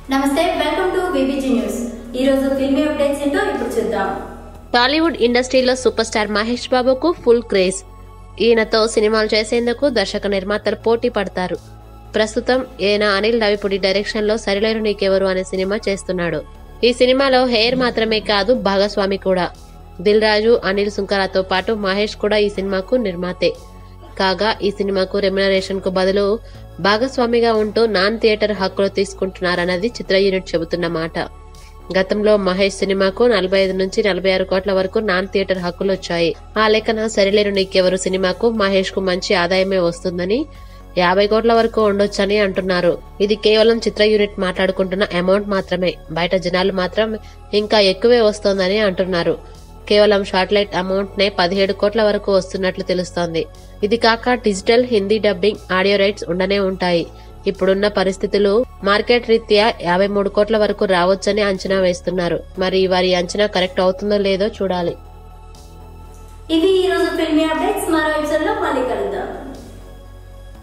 నమస్తే welcome to BBG news ఈ రోజు ఫిల్మీ అప్డేట్స్ ఏంటో ఇప్పుడు చూద్దాం టాలీవుడ్ ఇండస్ట్రీలో సూపర్ స్టార్ మహేష్ బాబుకు ఫుల్ క్రేజ్ ఈయనతో సినిమాలు చేసేందుకు దర్శక నిర్మాతలు పోటీ పడతారు ప్రస్తుతం ఈయన అనిల్ రవిపుడి డైరెక్షన్ లో సరిలేరు నీకెవరు అనే సినిమా చేస్తున్నాడు ఈ సినిమాలో హెయిర్ మాత్రమే కాదు భాగస్వామి కూడా దిల్ రాజు అనిల్ సుంకరాతో పాటు మహేష్ కూడా ఈ సినిమాకు నిర్మాతే కాగా ఈ సినిమాకు రెమ్యునరేషన్ కు బదులు భాగస్వామిగా ఉంటూ నాన్ థియేటర్ హక్కులు తీసుకుంటున్నారన్నది చిత్ర యూనిట్ చెబుతున్న మాట గతంలో మహేష్ సినిమాకు నలభై ఐదు నుంచి నలభై ఆరు కోట్ల వరకు నాన్ థియేటర్ హక్కులు వచ్చాయి ఆ లెక్కన సరిలేరు నీకెవరు సినిమాకు మహేష్ కు మంచి ఆదాయమే వస్తుందని యాభై కోట్ల వరకు ఉండొచ్చని అంటున్నారు ఇది కేవలం చిత్ర యూనిట్ మాట్లాడుకుంటున్న అమౌంట్ మాత్రమే బయట జనాలు మాత్రం ఇంకా ఎక్కువే వస్తోందని అంటున్నారు కేవలం శాటిలైట్ అమౌంట్ నే పదిహేడు కోట్ల వరకు వస్తున్నట్లు తెలుస్తోంది ఇది కాక digital Hindi dubbing audio rights ఉండనే ఉంటాయి ఇప్పుడున్న పరిస్థితులు మార్కెట్ రీత్యా యాభై మూడు కోట్ల వరకు రావచ్చని అంచనా వేస్తున్నారు మరి వారి అంచనా కరెక్ట్ అవుతుందో లేదో చూడాలి ఇవి ఈ రోజు ఫిల్మీ అప్డేట్స్ మరో ఎపిసోడ్ లో మళ్ళీ కలుద్దాం